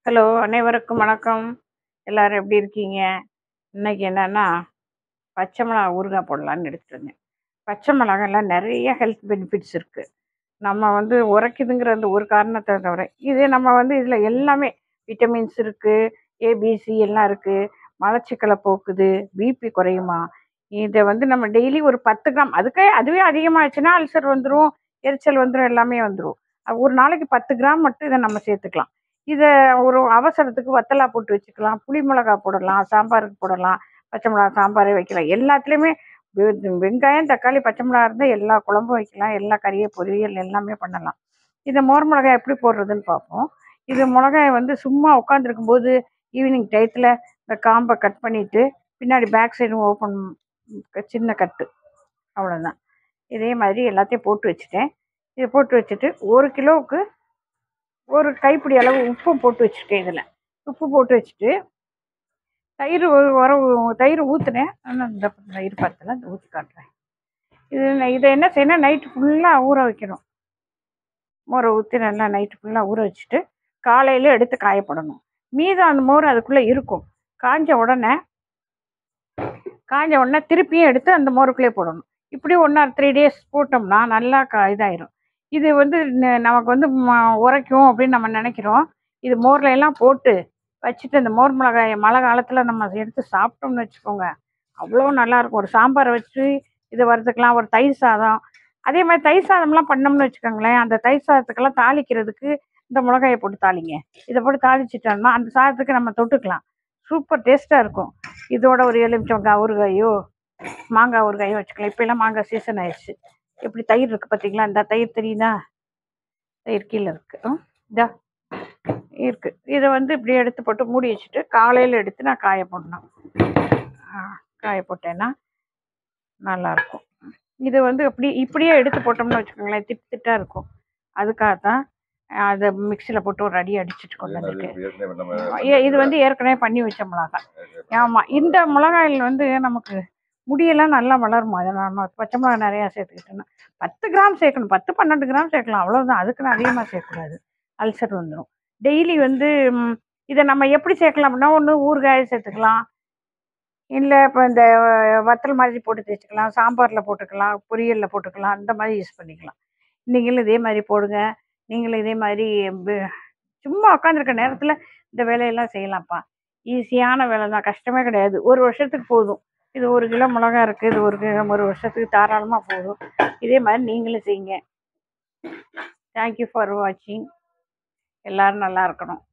hello அனைவருக்கும் வணக்கம் எல்லாரும் எப்படி இருக்கீங்க இன்னைக்கு என்னன்னா பச்சை மிளகா ஊறுகாய் போடலான்னு எடுத்துட்டு வந்தேன் பச்சை மிளகாலாம் நிறைய ஹெல்த் பெனிஃபிட்ஸ் இருக்குது நம்ம வந்து உரைக்குதுங்கிற அந்த ஒரு காரணத்தை தவிர இது நம்ம வந்து இதில் எல்லாமே விட்டமின்ஸ் இருக்குது ஏபிசி எல்லாம் இருக்குது மலச்சிக்கலை போக்குது பிபி குறையுமா இதை வந்து நம்ம டெய்லி ஒரு பத்து கிராம் அதுக்கே அதுவே அதிகமாகிடுச்சுன்னா அல்சர் வந்துடும் எரிச்சல் வந்துடும் எல்லாமே வந்துடும் ஒரு நாளைக்கு பத்து கிராம் மட்டும் இதை நம்ம சேர்த்துக்கலாம் இதை ஒரு அவசரத்துக்கு வத்தலா போட்டு வச்சுக்கலாம் புளி மிளகா போடலாம் சாம்பாருக்கு போடலாம் பச்சை மிளகா சாம்பாரே வைக்கலாம் எல்லாத்துலேயுமே வெ- வெங்காயம் தக்காளி பச்சை மிளகா இருந்தால் எல்லா குழம்பும் வைக்கலாம் எல்லா கறியை பொரியல் எல்லாமே பண்ணலாம் இதை மோர் மிளகாய் எப்படி போடுறதுன்னு பார்ப்போம் இது மிளகாயை வந்து சும்மா உட்காந்துருக்கும் போது ஈவினிங் டயத்தில் இந்த காம்பை கட் பண்ணிவிட்டு பின்னாடி பேக் சைடும் ஓப்பன் சின்ன கட்டு அவ்வளோதான் இதே மாதிரி எல்லாத்தையும் போட்டு வச்சுட்டேன் இதை போட்டு வச்சுட்டு ஒரு கிலோவுக்கு ஒரு கைப்பிடி அளவு உப்பும் போட்டு வச்சுருக்கேன் இதில் உப்பு போட்டு வச்சுட்டு தயிர் ஒரு உரம் தயிர் ஊற்றுனேன் ஆனால் இந்த தயிர் பத்தல இந்த ஊற்றி காட்டுறேன் இது நான் இதை என்ன செய்யணும் நைட்டு ஃபுல்லாக ஊற வைக்கணும் மோரை ஊற்றி நல்லா நைட்டு ஃபுல்லாக ஊற வச்சுட்டு காலையில் எடுத்து காயப்படணும் மீதம் அந்த மோர் அதுக்குள்ளே இருக்கும் காஞ்ச உடனே காஞ்ச உடனே திருப்பியும் எடுத்து அந்த மோருக்குள்ளே போடணும் இப்படி ஒன் ஆர் த்ரீ டேஸ் போட்டோம்னா நல்லா கா இதாயிரும் இது வந்து ந- நமக்கு வந்து ம- உரைக்கும் அப்படின்னு நம்ம நினைக்கிறோம் இது மோர்ல எல்லாம் போட்டு வச்சுட்டு அந்த மோர் மிளகாயை மழை காலத்தில் நம்ம எடுத்து சாப்பிட்டோம்னு வச்சுக்கோங்க அவ்வளோ நல்லா இருக்கும் ஒரு சாம்பாரை வச்சு இதை வறுத்துக்கலாம் ஒரு தயிர் சாதம் அதே மாதிரி தயிர் சாதம்லாம் பண்ணோம்னு வச்சுக்கோங்களேன் அந்த தயிர் சாதத்துக்கெல்லாம் தாளிக்கிறதுக்கு இந்த மிளகாயை போட்டு தாளிங்க இதை போட்டு தாளிச்சிட்டோம்னா அந்த சாதத்துக்கு நம்ம தொட்டுக்கலாம் சூப்பர் டேஸ்ட்டாக இருக்கும் இதோட ஒரு எலுமிச்சங்காய் ஊறுகாயோ மாங்காய் ஊறுகாயோ வச்சுக்கலாம் இப்போ எல்லாம் மாங்காய் சீசன் ஆயிடுச்சு எப்படி தயிர் இருக்குது பார்த்தீங்களா இந்த தயிர் தெரியுதா தயிர் கீழே இருக்குது ம், இதா இருக்குது இதை வந்து இப்படி எடுத்து போட்டு மூடி வச்சுட்டு காலையில் எடுத்து நான் காய போடணும் ஆ, காய போட்டேன்னா நல்லாயிருக்கும் இது வந்து இப்படி இப்படியே எடுத்து போட்டோம்னு வச்சுக்கோங்களேன் திட்டு திட்டாக இருக்கும் அதுக்காக தான் அதை மிக்சியில் போட்டு ஒரு அடி அடிச்சிட்டு கொண்டு வந்திருக்கேன் ஏ- இது வந்து ஏற்கனவே பண்ணி வச்ச மிளகாய் ஆமாம் இந்த மிளகாயில் வந்து நமக்கு முடியெல்லாம் நல்லா வளருமா அதை நம்ம பச்சை மிளகாய் நிறையா சேர்த்துக்கிட்டோம்னா பத்து கிராம் சேர்க்கணும் பத்து பன்னெண்டு கிராம் சேர்க்கலாம் அவ்வளோதான் அதுக்குன்னு அதிகமாக சேர்க்கக்கூடாது அல்சர் வந்துடும் டெய்லி வந்து ம், இதை நம்ம எப்படி சேர்க்கலாம் அப்படின்னா ஒன்று ஊறுகாய் சேர்த்துக்கலாம் இல்லை இப்போ இந்த அஹ், வத்தல் மாதிரி போட்டு தேய்ச்சிக்கலாம் சாம்பாரில் போட்டுக்கலாம் பொரியலில் போட்டுக்கலாம் அந்த மாதிரி யூஸ் பண்ணிக்கலாம் நீங்களும் இதே மாதிரி போடுங்க நீங்களும் இதே மாதிரி ப- சும்மா உட்காந்துருக்க நேரத்தில் இந்த வேலையெல்லாம் செய்யலாம்ப்பா ஈஸியான வேலை தான் கஷ்டமே கிடையாது ஒரு வருஷத்துக்கு போதும் இது ஒரு கிலோ மிளகா இருக்குது இது ஒரு கிலோ ஒரு வருஷத்துக்கு தாராளமாக போதும் இதே மாதிரி நீங்களும் செய்யுங்க தேங்க்யூ ஃபார் வாட்சிங் எல்லாரும் நல்லா இருக்கணும்